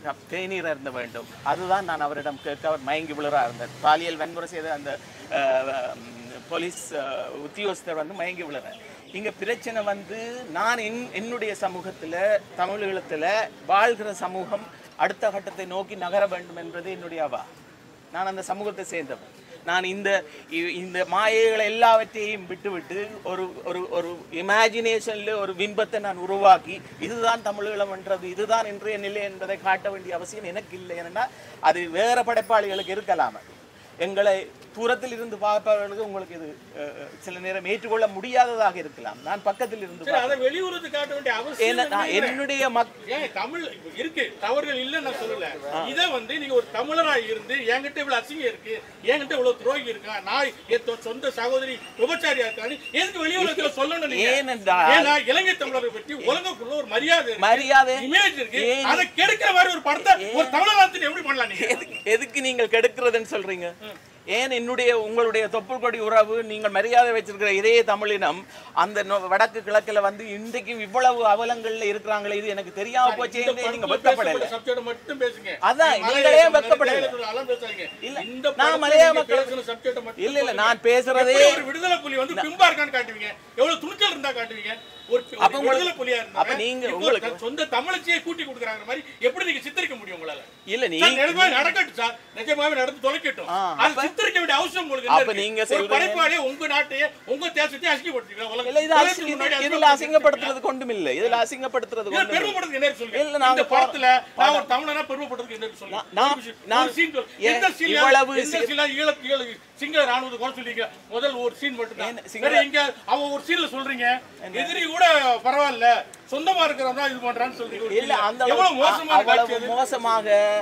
Cup தேநீர் இருந்த வேண்டும் அதுதான் நான் அவரிடம் கேட்க அவர் மயங்கி விழுறா இருந்தார் பாலியல் வன்முறை செய்த அந்த அஹ், உம், போலீஸ் அஹ், உத்தியோகஸ்தர் வந்து மயங்கி விழுறார் இங்க பிரச்சனை வந்து நான் என் என்னுடைய சமூகத்துல தமிழீழத்துல வாழ்கிற சமூகம் அடுத்த கட்டத்தை நோக்கி நகர வேண்டும் என்பது என்னுடைய அவா நான் அந்த சமூகத்தை சேர்ந்தவன் நான் இந்த இ- இந்த மாயைகளை எல்லாவற்றையும் விட்டுவிட்டு ஒரு ஒரு ஒரு இமேஜினேஷன்ல ஒரு பிம்பத்தை நான் உருவாக்கி இதுதான் தமிழீழம் என்றது இதுதான் இன்றைய நிலை என்பதை காட்ட வேண்டிய அவசியம் எனக்கு இல்லை ஏன்னா அது வேற படைப்பாளிகளுக்கு இருக்கலாம் எங்களை தூரத்தில் இருந்து பார்ப்பவர்களுக்கு உங்களுக்கு இது அஹ், அஹ், சில நேரம் ஏற்றுக்கொள்ள முடியாததாக இருக்கலாம் நான் பக்கத்தில் இருந்து சரி அதை வெளியுறவு காட்ட வேண்டிய அவசியம் ஏன்னா நான் இல்லை. என்னுடைய மக் ஏன் தமிழ் இப்ப இருக்கு தவறுகள் இல்லைன்னு நான் சொல்லல இதை வந்து நீங்க ஒரு தமிழரா இருந்து என்கிட்ட இவ்வளவு அசிங்கம் இருக்கு என்கிட்ட இவ்வளவு துரோகி இருக்கா நான் என் தொ- சொந்த சகோதரி விபச்சாரியா இருக்கான்னு எதுக்கு வெளியுலகத்துல சொல்லணும் நீங்க ஏனென்றால் ஏன்னா இலங்கை தமிழரை பற்றி உலகக்குள்ள ஒரு மரியாதை இருக்கு. மரியாதை இமேஜ் இருக்கு ஏன் அதை கெடுக்கிற மாதிரி ஒரு படத்தை ஒரு தமிழகத்தில் எப்படி பண்ணலாம் நீங்க எதுக்கு எதுக்கு நீங்கள் கெடுக்கிறதுன்னு சொல்றீங்க ஏன் என்னுடைய உங்களுடைய தொப்புள் கொடி உறவு நீங்கள் மரியாதை வச்சிருக்கிற இதே தமிழினம் அந்த நொ- வடக்கு கிழக்குல வந்து இன்றைக்கும் இவ்வளவு அவலங்கள்ல இருக்கிறாங்களே இது எனக்கு தெரியாம போச்சே இந்த என்று நீங்க படத்துல வெட்கப்படல பேசப்பட்ட subject மட்டும் பேசுங்க அதான், நீங்க நீங்களே மலையாள வெட்கப்படல. மலையாளத்துல அதெல்லாம் பேசாதீங்க. இல்ல, இந்த நான் படத்துல மலையாள நீங்க மக்கள் பேசுன subject மட்டும் இல்ல இல்ல சொல்லுங்க. நான் பேசுறதே எப்படி ஒரு விடுதலை புலி வந்து பிம்பா இருக்கான்னு காட்டுவீங்க எவ்வளவு துணிச்சல் இருந்தா காட்டுவீங்க ஒரு ஒரு அப்ப உங்களுக்கு- விடுதலை புலியா இருந்தா அப்ப நீங்க இப்போ உங்களுக்கு- தன் சொந்த தமிழச்சியை கூட்டி கொடுக்குறாங்க மாதிரி எப்படி நீங்க சித்தரிக்க முடியும் உங்களால இல்ல நீ சார், நிஜமாவே நடக்கட்டும் சார் நிஜமாவே நடந்து தொலைக்கட்டும் ஆ, அது சித்தரிக்க வேண்டிய அவசியம் உங்களுக்கு என்ன அப்ப இருக்கு? நீங்க ஒரு சொல்றீங்க- படைப்பாளியே உங்க நாட்டையே உங்க தேசத்தையே அசிங்கப்படுத்துறீங்க உலக இல்ல இது உலகத்துக்கு அசிங்க- முன்னாடி இதுல அசிங்கப்படுத்துறீங்க. அசிங்கப்படுத்துறது கொண்டும் இல்ல இதுல அசிங்கப்படுத்துறது இதுல கொண்டும் இல்ல. பெருமைப்படுறதுக்கு என்ன சொல்லுங்க இல்ல, நாங்க இந்த பா- படத்துல நான் ஒரு தமிழனா பெருமைப்படுறதுக்கு என்ன சொல்லுங்க நான்- ஒரு scene- நான் ஒரு scene சொல்லு. ஏன் எந்த scene ல- இவ்வளவு எந்த சி- scene ல ஈழ ஈழ சிங்கள ராணுவத்தை குறை சொல்லிங்க முதல் ஒரு சீன் மட்டும் ஏன் தான் சிங்கள- வேற எங்க அவ ஒரு சீன்ல சொல்றீங்க எதிரி கூட பரவாயில்ல சொந்தமா இருக்கிறவன் தான் இது பண்றான்னு சொல்றீங்க ஒரு இல்ல scene ல. அந்த அளவு- எவ்வளவு மோசமான காட்சி அவ்வளவு அது? மோசமாக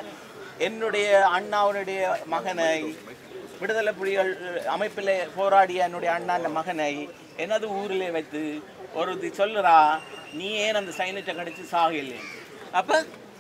என்னுடைய அண்ணாவுடைய மகனை விடுதலை புலிகள் அமைப்பில் போராடிய என்னுடைய அண்ணாண்ட மகனை எனது ஊரிலே வைத்து ஒரு இது சொல்லுறா நீ ஏன் அந்த சைனத்தை கடிச்சு சாகலை அப்ப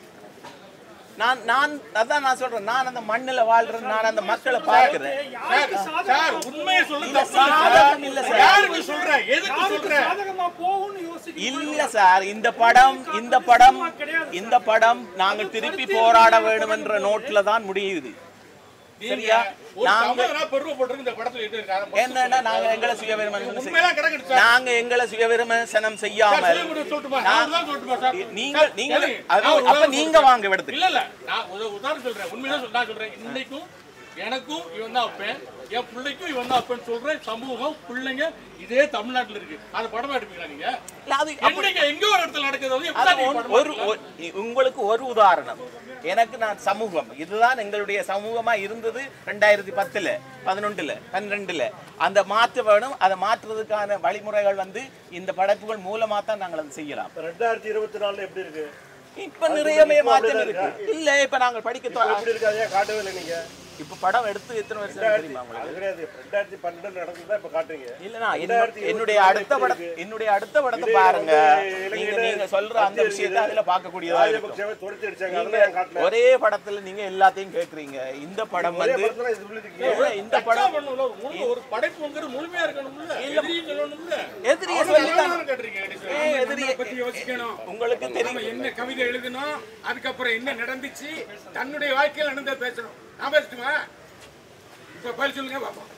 நான் நான் அதான் நான் சொல்றேன் நான் அந்த மண்ணுல வாழ்றேன் நான் அந்த மக்களை பார்க்கிறேன் சார், சார் உண்மையை சொல்லு இல்ல, தப்பு இல்ல சாதகம் இல்ல சார். சார். யாருக்கு சொல்ற எதுக்கு சொல்ற சாதகமா போகும்னு யோசிக்க இல்ல சார் இந்த படம் இந்த படம் இந்த படம் நாங்கள் திருப்பி போராட வேண்டும் என்ற நோட்ல தான் முடியுது சரியா ஒரு நாங்க தமிழனா பெருமைப்படுறது இந்த படத்துல எது இருக்கு? அதை மட்டும் என்னன்னா நாங்க எங்களை சுயவிமர்சனம் செய்ய- உண்மையெல்லாம் கிடக்குது சார். நாங்க எங்களை சுயவிமர்சனம் சார், செய்யாமல் சொல்ல முடியும், சொல்லட்டுமா? நான் தான் சொல்லட்டுமா, சார்? நீங்க சார், நீங்க கேளுங்க. அது- நான் ஒரு அப்ப உதாரணம் நீங்க சொல்றேன். வாங்க எடுத்து இல்ல இல்ல நான் ஒரு உதாரணம் சொல்றேன் உண்மையில சொல்ல நான் சொல்றேன் இன்னைக்கும் எனக்கும் இவன் தான் அப்பேன் என் பிள்ளைக்கும் இவன் தான் அப்பேன்னு சொல்றேன் சமூகம் பிள்ளைங்க இதே தமிழ்நாட்டுல இருக்கு அது படமா எடுப்பீங்களா நீங்க இல்ல, அது என்னைக்கு எங்க ஒரு இடத்துல நடக்குது வந்து அது எப்படி நீங்க ஒன்- படமா ஒரு ஒரு- உங்களுக்கு ஒரு உதாரணம் எனக்கு நான் சமூகம் இதுதான் எங்களுடைய சமூகமா இருந்தது ரெண்டாயிரத்தி பத்துல பதினொன்றுல பன்னிரெண்டுல அந்த மாற்ற வேணும் அதை மாற்றுறதுக்கான வழிமுறைகள் வந்து இந்த படைப்புகள் மூலமா தான் நாங்கள் அதை செய்யலாம் ரெண்டாயிரத்தி இருபத்தி நாலுல எப்படி இருக்கு இப்ப நிறையவே மாற்றம் இருக்கு இல்ல இப்ப நாங்கள் படிக்க தொ- எப்படி இருக்கு அதையே காட்டவே இல்லை நீங்க இப்ப படம் எடுத்து எத்தனை வருஷம் தெரியுமா உங்களுக்கு அது கிடையாது ரெண்டாயிரத்தி பன்னெண்டு நடந்ததா இப்ப காட்டுறீங்க இல்லனா ரெண்டாயிரத்தி இருபத்தி என்னுடைய நாலு அடுத்த எப்படி படம் இருக்கு? என்னுடைய அடுத்த படத்தை இதே பாருங்க வந்து நீங்க இலங்கையில நீங்க சொல்ற அந்த மத்திய விஷயத்தை இருக்குது. அதுல பார்க்கக்கூடியதா இருக்கும் ராஜபக்சேவை துரத்தி அடிச்சாங்க நீங்க அதெல்லாம் ஏன் காட்டல ஒரே படத்துல நீங்க எல்லாத்தையும் கேக்குறீங்க இந்த படம் ஒரே வந்து படத்துல இது சொல்லிருக்கீங்க இல்ல, இந்த படம் படம் பண்ணணும்ல ஒரு முழு- ஒரு படைப்புங்கிறது முழுமையா இருக்கணும்ல எதிரியும் சொல்லணும்ல எதிரிய அவ்வளவு சொல்லி தானே கேட்டிருக்கீங்க கடைசியில. ஏன் எதிரிய பத்தி யோசிக்கணும் உங்களுக்கு நம்ம தெரியும் என்ன கவிதை எழுதணும் அதுக்கப்புறம் என்ன நடந்துச்சு தன்னுடைய வாழ்க்கையில் நடந்ததை பேசணும் நான் பேசட்டுமா இப்ப பதில் சொல்லுங்க பாப்போம்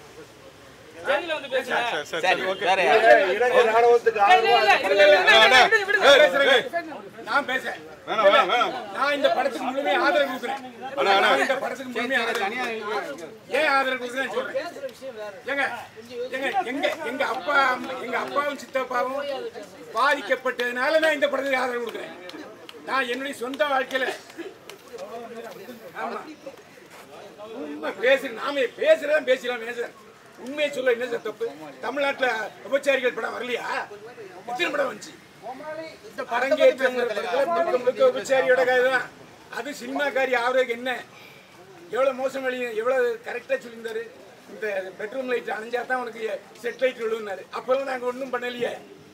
சரி வேற யாரு? இலங்கை ராணுவத்துக்கு ஆதரவா நான் பேச நான் இந்த படத்துக்கு முழுமையா ஆதரவு கொடுக்குறேன் நான் இந்த படத்துக்கு முழுமையா ஆதரவு ஏன் ஆதரவு கொடுக்குறேன் சொல்றேன் ஏங்க ஏங்க எங்க எங்க அப்பா எங்க அப்பாவும் சித்தப்பாவும் பாதிக்கப்பட்டதுனால நான் இந்த படத்துக்கு ஆதரவு கொடுக்குறேன் நான் என்னுடைய சொந்த வாழ்க்கையில ஆமா உண்மை பேசு நாம பேசுறதான் பேசலாம் பேசுறேன் உண்மையை சொல்ல என்ன சார் தப்பு தமிழ்நாட்டுல விபச்சாரிகள் படம் வரலையா எத்தனை படம் வந்துச்சு இந்த அரங்கேற்றம் முழுக்க முழுக்க விபச்சாரியோட கதை தான் அது சினிமாக்காரி ஆவரேஜ் என்ன எவ்வளவு மோசம் வழி எவ்வளவு கரெக்டா சொல்லியிருந்தாரு இந்த பெட்ரூம் லைட் அணைஞ்சா தான் உனக்கு செட் லைட் விழுந்தாரு அப்பெல்லாம் நாங்க ஒண்ணும் பண்ணலையே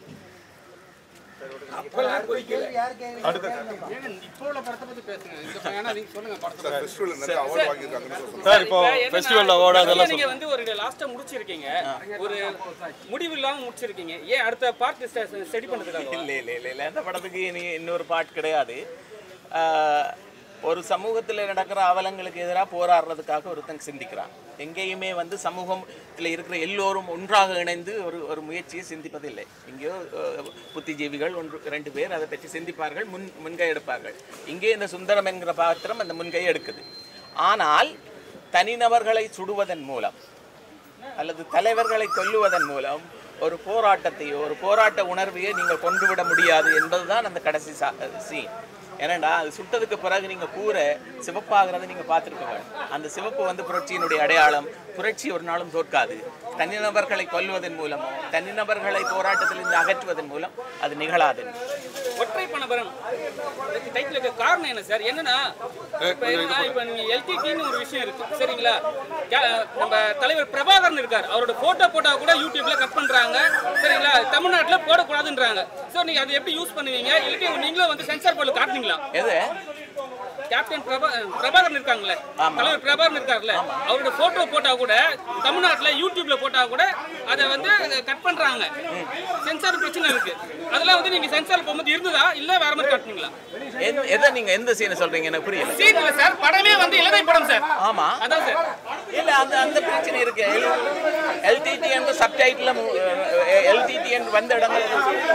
அப்பெல்லாம் கொதிக்கல இப்போ உள்ள படத்தை பத்தி பேசுங்க இந்த ஏன்னா நீங்க சொல்லுங்க படத்தை ஃபெஸ்டிவல் நிறைய அவார்டு வாங்கியிருக்காங்கன்னு சொல்லுங்க சார் இப்போ ஃபெஸ்டிவல் அவார்டு அதெல்லாம் நீங்க வந்து ஒரு லாஸ்டா முடிச்சிருக்கீங்க ஒரு முடிவு இல்லாம முடிச்சிருக்கீங்க ஏன் அடுத்த பார்ட் ஸ்டடி பண்றதுக்காக இல்ல இல்ல இல்ல இல்ல அந்த படத்துக்கு இனி இன்னொரு பாட் கிடையாது ஆஹ், ஒரு சமூகத்தில் நடக்கிற அவலங்களுக்கு எதிராக போராடுறதுக்காக ஒருத்தன் சிந்திக்கிறான் எங்கேயுமே வந்து சமூகத்தில் இருக்கிற எல்லோரும் ஒன்றாக இணைந்து ஒரு ஒரு முயற்சியை சிந்திப்பதில்லை எங்கேயோ அஹ், புத்திஜீவிகள் ஒன்று ரெண்டு பேர் அதை பற்றி சிந்திப்பார்கள் முன் முன்கை எடுப்பார்கள் இங்கே இந்த சுந்தரம் என்கிற பாத்திரம் அந்த முன்கை எடுக்குது ஆனால் தனிநபர்களை சுடுவதன் மூலம் அல்லது தலைவர்களை கொல்லுவதன் மூலம் ஒரு போராட்டத்தையோ ஒரு போராட்ட உணர்வையோ நீங்கள் கொண்டு விட முடியாது என்பதுதான் அந்த கடைசி சீன் ஏனண்டா அது சுட்டதுக்கு பிறகு நீங்கள் கூரை சிவப்பாகிறத நீங்கள் பார்த்துருப்பீங்க அந்த சிவப்பு வந்து புரட்சியினுடைய அடையாளம் புரட்சி ஒரு நாளும் தோற்காது தனிநபர்களை கொல்வதன் மூலமோ தனிநபர்களை போராட்டத்திலிருந்து அகற்றுவதன் மூலம் அது நிகழாது ஒற்றை பணபரம் டைட்டில் இருக்க காரணம் என்ன சார் என்னன்னா இப்ப என்னன்னா இப்ப நீங்க எல்டிடின்னு ஒரு விஷயம் இருக்கு சரிங்களா கே- நம்ம தலைவர் பிரபாகரன் இருக்கார் அவரோட போட்டோ போட்டா கூட யூடியூப்ல கட் பண்றாங்க சரிங்களா தமிழ்நாட்டுல போடக்கூடாதுன்றாங்க சோ நீங்க அதை எப்படி யூஸ் பண்ணுவீங்க இல்லாட்டி நீங்களும் வந்து சென்சார் போர்டில் காட்டுனீங்களா எது கேப்டன் பிரபா பிரபாகரன் இருக்காங்கல்ல தலைவர் பிரபாகரன் இருக்காருல்ல அவரோட போட்டோ போட்டா கூட தமிழ்நாட்டுல யூடியூப்ல போட்டா கூட அதை வந்து கட் பண்றாங்க சென்சார் பிரச்சனை இருக்கு அதெல்லாம் வந்து நீங்க சென்சார் போகும்போது இருந்ததா இல்ல வேற மாதிரி காட்டுனீங்களா எந்த- எதை நீங்கள் எந்த சீனை சொல்கிறீங்க எனக்கு புரியல சீட் இல்ல சார் படமே வந்து இலதை படம் சார் ஆமா அதான் சார் இல்ல அந்த அந்த பிரச்சனை இருக்கு எல்டிடி என்ற சப்டைட்டில் எல்டிடி என்று வந்த இடங்கள்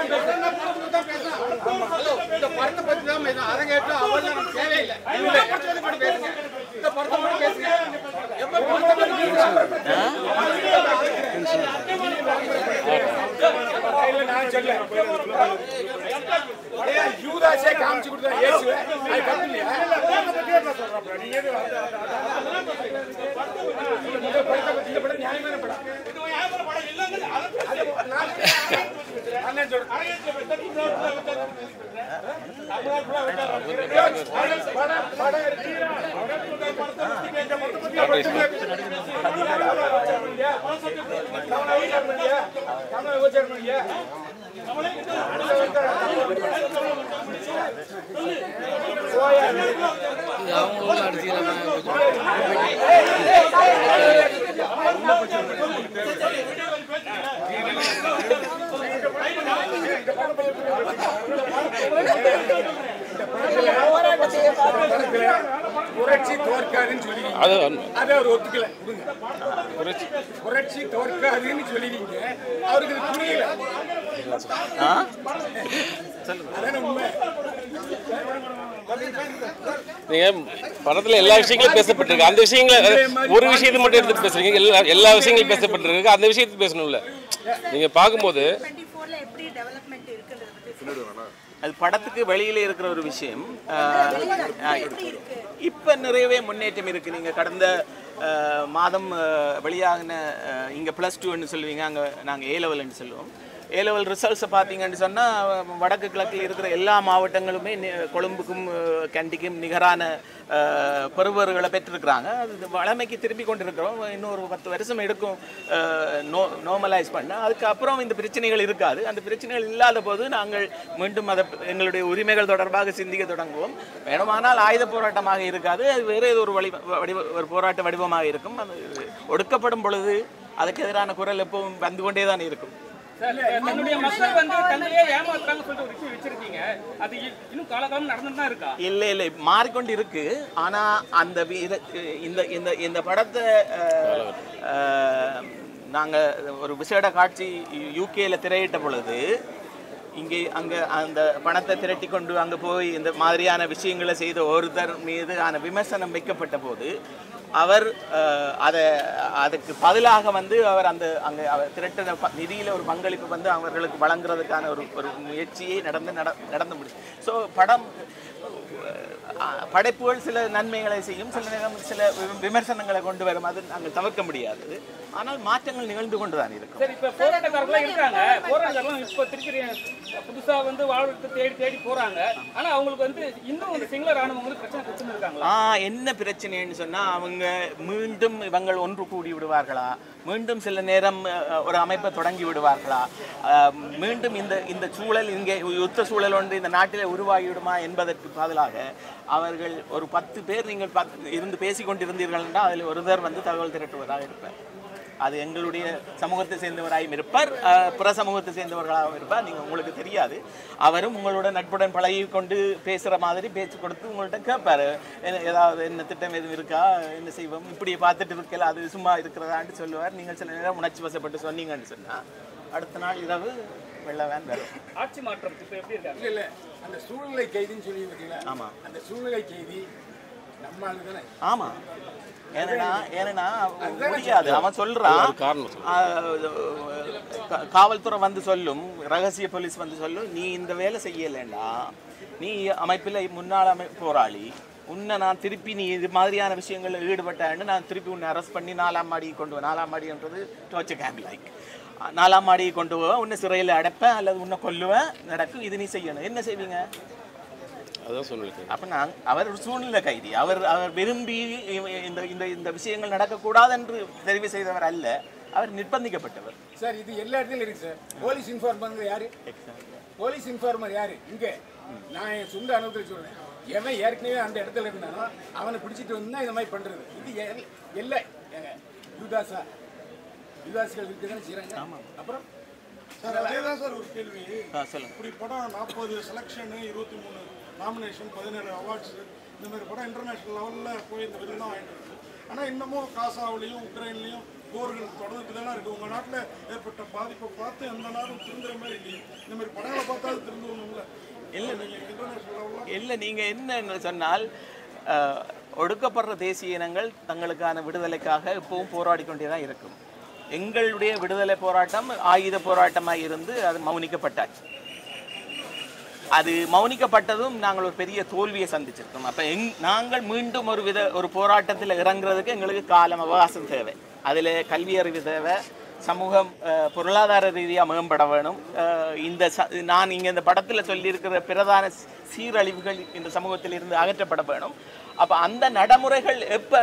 இந்த படத்தை பத்தி தான் பேசணும் அதை கேட்டு அவர் நமக்கு தேவையில்லை இந்த படத்தை பத்தி மட்டும் பேசுங்க இந்த படத்தை பத்தி பேசுங்க எப்ப படத்தை பத்தி இல்ல, நான் சொல்ல யூதாசே காமிச்சு கொடுத்தா இயேசுவை அது தப்பு இல்லையா இந்த படத்தை பத்தி இந்த படம் நியாயமான படம் நான் என்ன சொல்றேன் படம் படம் இருக்கு கமல விபச்சாரம் இல்லையா புரட்சி தோற்காதுன்னு சொல்லிடுங்க அது அதை அவர் ஒத்துக்கல விடுங்க. புரட்சி தோற்காதுன்னு சொல்லிடுங்க அவருக்கு இது புரியல ஆ? அதான உண்மை நீங்க படத்துல எல்லா விஷயங்களும் பேசப்பட்டிருக்கு அந்த விஷயங்கள ஒரு விஷயத்தை மட்டும் எடுத்து பேசுறீங்க எல்லா எல்லா விஷயங்களும் பேசப்பட்டிருக்கு அந்த விஷயத்தை பேசணும்ல நீங்க பார்க்கும்போது டுவெண்ட்டி ஃபோர்ல எப்படி டெவலப்மெண்ட் இருக்குன்றத பத்தி அது படத்துக்கு வெளியில இருக்கிற ஒரு விஷயம் இப்போ நிறையவே முன்னேற்றம் இருக்கு நீங்க கடந்த அஹ், மாதம் அஹ், வெளியாகின அஹ், இங்க ப்ளஸ் டூன்னு சொல்லுவீங்க அங்க நாங்க ஏ லெவல்னு சொல்லுவோம் ஏ லெவல் ரிசல்ட்ஸை பார்த்தீங்கன்னு சொன்னால் வடக்கு கிழக்கில் இருக்கிற எல்லா மாவட்டங்களுமே நி- கொழும்புக்கும் அஹ், கண்டிக்கும் நிகரான அஹ், பெறுபவர்களை பெற்றிருக்கிறாங்க அது வளமைக்கு திருப்பி கொண்டிருக்கிறோம் இன்னும் ஒரு பத்து வருஷம் எடுக்கும் அஹ், நோ நோமலைஸ் பண்ண அதுக்கப்புறம் இந்த பிரச்சனைகள் இருக்காது அந்த பிரச்சனைகள் இல்லாத போது நாங்கள் மீண்டும் அதை எங்களுடைய உரிமைகள் தொடர்பாக சிந்திக்க தொடங்குவோம் வேணுமானால் ஆயுத போராட்டமாக இருக்காது அது வேறு ஏதோ ஒரு வழி வடிவ ஒரு போராட்ட வடிவமாக இருக்கும் அது ஒடுக்கப்படும் பொழுது அதுக்கு எதிரான குரல் எப்பவும் வந்து கொண்டே தான் இருக்கும் சார், தன்னுடைய மக்கள் வந்து தங்களையே ஏமாத்துறாங்க சொல்லிட்டு ஒரு விஷயம் வச்சிருக்கீங்க அது இ- இன்னும் காலகாலம் நடந்துட்டு தான் இருக்கா இல்லை இல்லை மாறிக்கொண்டு இருக்கு ஆனா அந்த வி- இத- இந்த இந்த இந்த படத்தை அஹ், அஹ், நாங்க ஒரு விசேட காட்சி யூகேல திரையிட்ட பொழுது இங்கே அங்க அந்த பணத்தை திரட்டி கொண்டு அங்க போய் இந்த மாதிரியான விஷயங்களை செய்த ஒருத்தர் மீது ஆன விமர்சனம் வைக்கப்பட்ட போது அவர் அஹ், அதை அதுக்கு பதிலாக வந்து அவர் அந்த அங்கே அவர் திரட்டின ப- நிதியில ஒரு பங்களிப்பு வந்து அவர்களுக்கு வழங்குறதுக்கான ஒரு ஒரு முயற்சியை நடந்து நட நடந்து முடியும் ஸோ படம் அஹ், படைப்புகள் சில நன்மைகளை செய்யும் சில நேரம் சில வி- விமர்சனங்களை கொண்டு வரும் அது நாங்கள் தவிர்க்க முடியாதது ஆனால் மாற்றங்கள் நிகழ்ந்து கொண்டு தான் இருக்கும் சரி இப்ப போராட்டக்காரர்கள் இருக்காங்க போராட்டக்காரர்கள் இப்ப திருச்சி புதுசா வந்து வாழ்வுக்கு தேடி தேடி போறாங்க ஆனா அவங்களுக்கு வந்து இன்னும் வந்து சிங்கள ராணுவம் வந்து பிரச்சனை கொடுத்துன்னு இருக்காங்களா ஆ என்ன பிரச்சனைன்னு சொன்னா அவங்க மீண்டும் இவங்கள் ஒன்று கூடி விடுவார்களா மீண்டும் சில நேரம் அஹ், ஒரு அமைப்பை தொடங்கி விடுவார்களா அஹ், மீண்டும் இந்த இந்த சூழல் இங்கே யுத்த சூழல் ஒன்று இந்த நாட்டில் உருவாகிவிடுமா என்பதற்கு பதிலாக அவர்கள் ஒரு பத்து பேர் நீங்கள் பத்து இருந்து பேசிக் கொண்டிருந்தீர்கள் என்றால் அதில் ஒருவர் வந்து தகவல் திரட்டுவதாக இருப்பார் அது எங்களுடைய சமூகத்தை சேர்ந்தவராயும் இருப்பார் அஹ், பிற சமூகத்தை சேர்ந்தவர்களாகவும் இருப்பார் நீங்கள் உங்களுக்கு தெரியாது அவரும் உங்களோட நட்புடன் பழகி கொண்டு பேசுகிற மாதிரி பேச்சு கொடுத்து உங்கள்கிட்ட கேட்பாரு என்ன- ஏதாவது என்ன திட்டம் எதுவும் இருக்கா என்ன செய்வோம் இப்படி பார்த்துட்டு இருக்கல அது சும்மா இருக்கிறதான்னு சொல்லுவார் நீங்கள் சில நேரம் உணர்ச்சி வசப்பட்டு சொன்னீங்கன்னு சொன்னால் அடுத்த நாள் இரவு வெள்ள வேன் வரும் ஆட்சி மாற்றம் இப்போ எப்படி இருக்காங்க இல்ல இல்ல அந்த சூழ்நிலை கைதின்னு சொல்லி பார்த்தீங்களா ஆமாம் அந்த சூழ்நிலை கைதி நம்ம ஆளு தானே ஆமாம் ஏன்னா ஏன்னா முடியாது அவன் சொல்றான் காரணம் ஆஹ், கா- காவல்துறை வந்து சொல்லும் ரகசிய போலீஸ் வந்து சொல்லும் நீ இந்த வேலை செய்யலைண்டா நீ அமைப்பில் முன்னாள் அமை போராளி உன்னை நான் திருப்பி நீ இது மாதிரியான விஷயங்களில் ஈடுபட்டேன்னு நான் திருப்பி உன்னை அரெஸ்ட் பண்ணி நாலாம் மாடி கொண்டு வா நாலாம் மாடின்றது டோர்ச்சர் கேம்ப் லைக் நாலாம் மாடியை கொண்டு போவேன் உன்னை சிறையில் அடைப்பேன் அல்லது உன்னை கொல்லுவேன் நடக்கும் இது நீ செய்யணும் என்ன செய்வீங்க அதான் சொன்னேன் அப்ப நான் அவர் ஒரு சூழ்நிலை கைதி அவர் அவர் விரும்பி இவ- இந்த இந்த இந்த விஷயங்கள் நடக்கக்கூடாது என்று தெரிவு செய்தவர் அல்ல அவர் நிர்பந்திக்கப்பட்டவர் சார் இது எல்லா இடத்துலயும் இருக்கு சார் போலீஸ் இன்ஃபார்மர் யாரு போலீஸ் இன்ஃபார்மர் யாரு இங்க நான் என் சொந்த அனுபவத்தில் சொல்றேன் எவன் ஏற்கனவே அந்த இடத்துல இருந்தானோ அவனை பிடிச்சிட்டு வந்து தான் இந்த மாதிரி பண்றது இது எல்- எல்லை ஏங்க, யுதாசா யுதாசிகள் இருக்குதானே செய்றாங்க அப்புறம் சார் அதேதான் சார் ஒரு கேள்வி ஆ, சொல்லுங்க இப்படி படம் நாற்பது செலெக்ஷனு இருபத்தி மூணு நாமினேஷன் பதினேழு அவார்ட்ஸ் இந்த மாதிரி படம் இன்டர்நேஷனல் லெவலில் போய் இந்த விருதுலாம் வாங்கிட்டு இருக்கு ஆனால் இன்னமும் காசாவிலையும் உக்ரைன்லையும் போர்கள் தொடர்ந்துட்டு தானே இருக்குது உங்கள் நாட்டில் ஏற்பட்ட பாதிப்பை பார்த்து எந்த நாடும் திருந்துற மாதிரி இல்லையே இந்த மாதிரி படங்களை பார்த்தாலும் திருந்தணும்ல இல்லை நீங்கள் இன்டர்நேஷனல் லெவலில் இல்லை நீங்க என்ன சொன்னால் அஹ், ஒடுக்கப்படுற தேசிய இனங்கள் தங்களுக்கான விடுதலைக்காக இப்பவும் போராடி கொண்டே தான் இருக்கும் எங்களுடைய விடுதலை போராட்டம் ஆயுத போராட்டமாக இருந்து அது மௌனிக்கப்பட்டாச்சு அது மௌனிக்கப்பட்டதும் நாங்கள் ஒரு பெரிய தோல்வியை சந்திச்சிருக்கோம் அப்போ எங் நாங்கள் மீண்டும் ஒரு வித ஒரு போராட்டத்தில் இறங்குறதுக்கு எங்களுக்கு காலம் அவகாசம் தேவை அதில் கல்வி அறிவு தேவை சமூகம் அஹ், பொருளாதார ரீதியாக மேம்பட வேணும் அஹ், இந்த ச நான் இங்கே இந்த படத்தில் சொல்லியிருக்கிற பிரதான சி- சீரழிவுகள் இந்த சமூகத்தில் இருந்து அகற்றப்பட வேணும் அப்போ அந்த நடைமுறைகள் எப்போ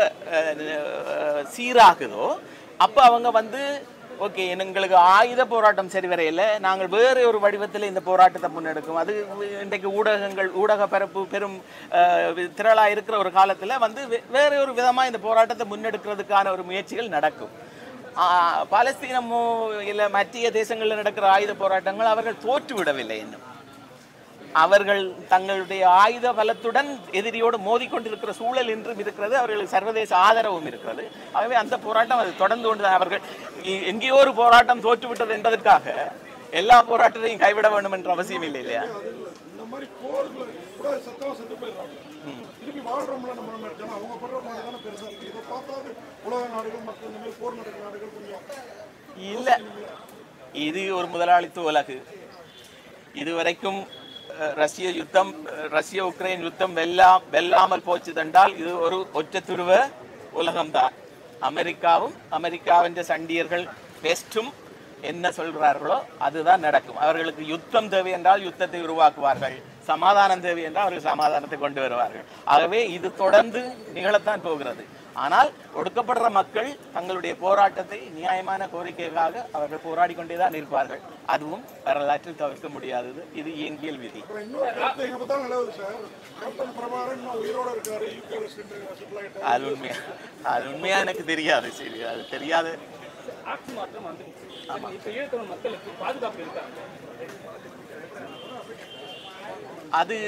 சீராகுதோ அப்போ அவங்க வந்து ஓகே எங்களுக்கு ஆயுத போராட்டம் சரி வரையில் நாங்கள் வேறு ஒரு வடிவத்தில் இந்த போராட்டத்தை முன்னெடுக்கும் அது இன்றைக்கு ஊடகங்கள் ஊடக பரப்பு பெரும் திரளாக இருக்கிற ஒரு காலத்தில் வந்து வே- வேறு ஒரு விதமாக இந்த போராட்டத்தை முன்னெடுக்கிறதுக்கான ஒரு முயற்சிகள் நடக்கும் ஆஹ், பாலஸ்தீனமோ இல்லை மத்திய தேசங்களில் நடக்கிற ஆயுத போராட்டங்கள் அவர்கள் தோற்று விடவில்லை இன்னும் அவர்கள் தங்களுடைய ஆயுத பலத்துடன் எதிரியோடு மோதிக்கொண்டிருக்கிற சூழல் இன்றும் இருக்கிறது அவர்களுக்கு சர்வதேச ஆதரவும் இருக்கிறது ஆகவே அந்த போராட்டம் அது தொடர்ந்து கொண்டு அவர்கள் இ- எங்கேயோ ஒரு போராட்டம் தோற்றுவிட்டது என்பதற்காக எல்லா போராட்டத்தையும் கைவிட வேண்டும் என்ற அவசியம் இல்லை இல்லையா இந்த மாதிரி போர்ல கூட சத்தமா செத்து போயிடுறாங்க திருப்பி வாழ்றோம்ல நம்ம நம்ம ஜனம் அவங்க படுற மாதிரி தானே பெருசா இருக்கு இதை பார்த்தாது உலக நாடுகள் மற்ற இந்த மாதிரி போர் நடக்கிற நாடுகள் கொஞ்சம் இல்ல இது ஒரு முதலாளித்துவ உலகு இதுவரைக்கும் அஹ், ரஷ்ய யுத்தம் அஹ், ரஷ்ய உக்ரைன் யுத்தம் வெல்லாம் வெல்லாமல் போச்சு தண்டால் இது ஒரு ஒற்றை துருவ உலகம்தான் அமெரிக்காவும் அமெரிக்காவின் சண்டியர்கள் வெஸ்டும் என்ன சொல்கிறார்களோ அதுதான் நடக்கும் அவர்களுக்கு யுத்தம் தேவை என்றால் யுத்தத்தை உருவாக்குவார்கள் சமாதானம் தேவை என்றால் அவர்கள் சமாதானத்தை கொண்டு வருவார்கள் ஆகவே இது தொடர்ந்து நிகழத்தான் போகிறது ஆனால் ஒடுக்கப்படுற மக்கள் தங்களுடைய போராட்டத்தை நியாயமான கோரிக்கைக்காக அவர்கள் போராடி கொண்டே தான் இருப்பார்கள் அதுவும் வரலாற்றில் தவிர்க்க முடியாதது இது இயங்கியல் விதி அப்புறம் இன்னொரு கருத்து எங்க பார்த்தாலும் நிலவுது சார் கேப்டன் பிரபாகரன் இன்னும் உயிரோட இருக்காரு யூகே செட்டில் ஆகிட்டாரு அது உண்மையா அது உண்மையா எனக்கு தெரியாது சரி அது தெரியாது ஆட்சி மாற்றம் வந்துருச்சு சரி, இப்ப ஈழத்தமிழ் மக்களுக்கு பாதுகாப்பு இருக்கா அது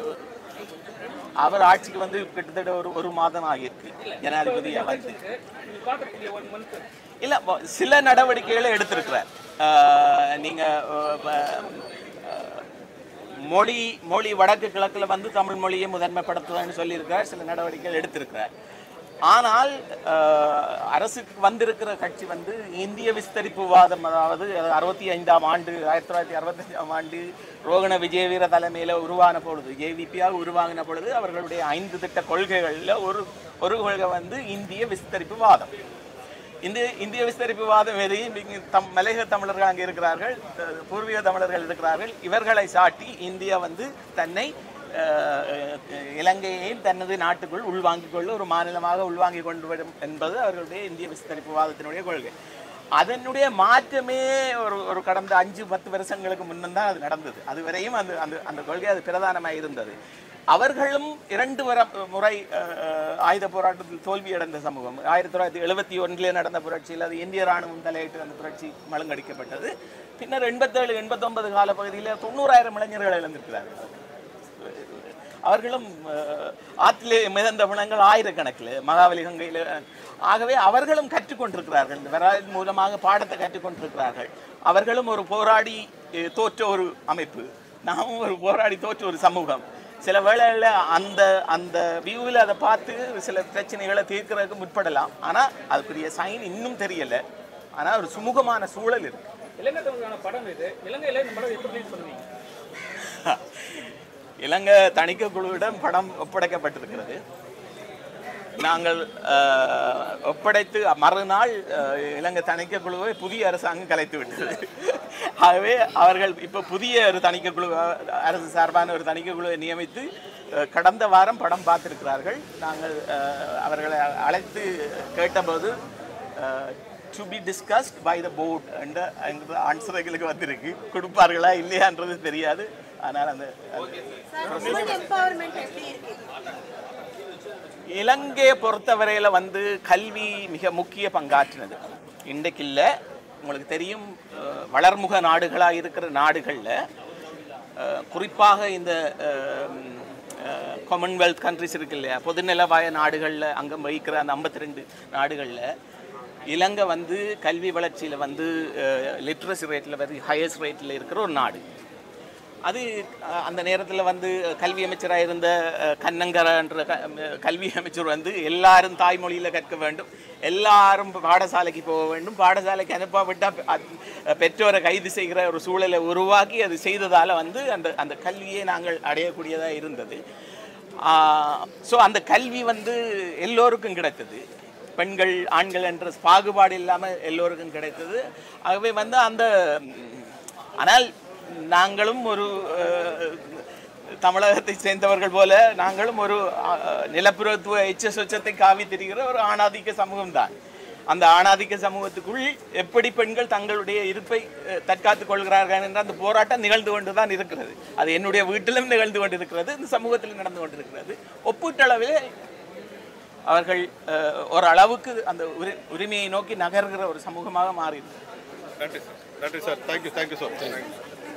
அவர் ஆட்சிக்கு வந்து கிட்டத்தட்ட ஒரு ஒரு மாதம் ஆகியிருக்கு ஜனாதிபதியா வந்து நீங்க பார்க்கக்கூடிய ஒன் மந்த் இல்ல வ- சில நடவடிக்கைகளை எடுத்திருக்கிறார் ஆஹ் நீங்க ஆஹ் ஆஹ் மொழி மொழி வடக்கு கிழக்குல வந்து தமிழ் மொழியை முதன்மைப்படுத்துவதுன்னு சொல்லியிருக்கிறார் சில நடவடிக்கைகள் எடுத்திருக்கிறார் ஆனால் ஆஹ் அரசுக்கு வந்திருக்கிற கட்சி வந்து இந்திய விஸ்தரிப்பு வாதம் அதாவது அறுபத்தி ஐந்தாம் ஆண்டு ஆயிரத்தி தொள்ளாயிரத்தி அறுபத்தஞ்சாம் ஆண்டு ரோகண விஜயவீர தலைமையில் உருவான பொழுது ஜேவிபியாக உருவாகின பொழுது அவர்களுடைய ஐந்து திட்ட கொள்கைகளில் ஒரு ஒரு கொள்கை வந்து இந்திய விஸ்தரிப்பு வாதம் இந்த இந்திய விஸ்தரிப்பு வாதம் எதையும் இங்கு தம் மலையக தமிழர்கள் அங்கே இருக்கிறார்கள் அஹ் பூர்வீக தமிழர்கள் இருக்கிறார்கள் இவர்களை சாட்டி இந்தியா வந்து தன்னை அஹ், அஹ், இலங்கையையும் தனது நாட்டுக்குள் உள்வாங்கிக் கொள்ள ஒரு மாநிலமாக உள்வாங்கிக் கொண்டு வரும் என்பது அவர்களுடைய இந்திய விஸ்தரிப்பு வாதத்தினுடைய கொள்கை அதனுடைய மாற்றமே ஒரு ஒரு கடந்த அஞ்சு பத்து வருஷங்களுக்கு முன்னம் தான் அது நடந்தது அதுவரையும் அந்த அந்த அந்த கொள்கை அது பிரதானமாக இருந்தது அவர்களும் இரண்டு வர முறை அஹ், ஆயுத போராட்டத்தில் தோல்வியடைந்த சமூகம் ஆயிரத்தி தொள்ளாயிரத்தி எழுபத்தி ஒன்றிலே நடந்த புரட்சியில் அது இந்திய ராணுவம் தலையிட்டு அந்த புரட்சி மழுங்கடிக்கப்பட்டது பின்னர் எண்பத்தேழு எண்பத்தொன்பது கால பகுதியில் தொண்ணூறாயிரம் இளைஞர்கள் இழந்திருக்கிறார்கள் அவர்களும் அஹ், ஆற்றிலே மிதந்த பிணங்கள் ஆயிரக்கணக்கில் மகாபலி கங்கையில் ஆகவே அவர்களும் கற்றுக்கொண்டிருக்கிறார்கள் இந்த வரலாறு மூலமாக பாடத்தை கற்றுக்கொண்டிருக்கிறார்கள் அவர்களும் ஒரு போராடி அஹ், தோற்ற ஒரு அமைப்பு நாமும் ஒரு போராடி தோற்ற ஒரு சமூகம் சில வேளைகளில் அந்த அந்த வியூவில் அதை பார்த்து சில பிரச்சனைகளை தீர்க்கிறதுக்கு முற்படலாம் ஆனால் அதுக்குரிய சைன் இன்னும் தெரியலை ஆனால் ஒரு சுமூகமான சூழல் இருக்கு இலங்கை தமிழுக்கான படம் இது இலங்கையில இந்த படம் எப்படி ரிலீஸ் பண்ணுவீங்க இலங்கை தணிக்கை குழுவிடம் படம் ஒப்படைக்கப்பட்டிருக்கிறது நாங்கள் அஹ், ஒப்படைத்து மறுநாள் அஹ், இலங்கை தணிக்கை குழுவை புதிய அரசாங்கம் கலைத்து விட்டது ஆகவே அவர்கள் இப்போ புதிய ஒரு தணிக்கை குழு அஹ், அரசு சார்பான ஒரு தணிக்கை குழுவை நியமித்து அஹ், கடந்த வாரம் படம் பார்த்திருக்கிறார்கள் நாங்கள் அஹ், அவர்களை அழைத்து கேட்டபோது to be discussed by the board என்ற என்ற ஆன்சர் எங்களுக்கு வந்திருக்கு கொடுப்பார்களா இல்லையான்றது தெரியாது ஆனால் அந்த சார் உமன் எம்பவர்மெண்ட் எப்படி இருக்கு இலங்கையை பொறுத்தவரையில் வந்து கல்வி மிக முக்கிய பங்காற்றினது இன்றைக்கு இல்லை உங்களுக்கு தெரியும் அஹ், வளர்முக நாடுகளாக இருக்கிற நாடுகளில் குறிப்பாக இந்த காமன்வெல்த் கண்ட்ரிஸ் இருக்கு இல்லையா பொதுநலவாய நாடுகளில் அங்கம் வகிக்கிற அந்த ஐம்பத்தி ரெண்டு நாடுகளில் இலங்கை வந்து கல்வி வளர்ச்சியில் வந்து லிட்ரஸி ரேட்டில் வந்து ஹையஸ்ட் ரேட்டில் இருக்கிற ஒரு நாடு அது அஹ், அந்த நேரத்தில் வந்து கல்வி அமைச்சராக இருந்த அஹ், கண்ணங்கரன்ற க- அஹ், கல்வி அமைச்சர் வந்து எல்லாரும் தாய்மொழியில் கற்க வேண்டும் எல்லாரும் பாடசாலைக்கு போக வேண்டும் பாடசாலைக்கு அனுப்பாவிட்டால் பெற்றோரை கைது செய்கிற ஒரு சூழலை உருவாக்கி அது செய்ததால் வந்து அந்த அந்த கல்வியை நாங்கள் அடையக்கூடியதாக இருந்தது ஸோ அந்த கல்வி வந்து எல்லோருக்கும் கிடைத்தது பெண்கள் ஆண்கள் என்ற பாகுபாடு இல்லாமல் எல்லோருக்கும் கிடைத்தது ஆகவே வந்து அந்த ம், ஆனால் நாங்களும் ஒரு அஹ், தமிழகத்தை சேர்ந்தவர்கள் போல நாங்களும் ஒரு அஹ், நிலப்புறத்துவ எச்ச சொச்சத்தை காவி திரிகிற ஒரு ஆணாதிக்க சமூகம்தான் அந்த ஆணாதிக்க சமூகத்துக்குள் எப்படி பெண்கள் தங்களுடைய இருப்பை அஹ், தற்காத்துக் கொள்கிறார்கள் என்ற அந்த போராட்டம் நிகழ்ந்து கொண்டு தான் இருக்கிறது அது என்னுடைய வீட்டிலும் நிகழ்ந்து கொண்டிருக்கிறது இந்த சமூகத்தில் நடந்து கொண்டிருக்கிறது ஒப்பீட்டளவில் அவர்கள் அஹ், ஒரு அளவுக்கு அந்த உரி- உரிமையை நோக்கி நகர்கிற ஒரு சமூகமாக மாறி நன்றி சார் நன்றி சார் தேங்க்யூ தேங்க்யூ சார்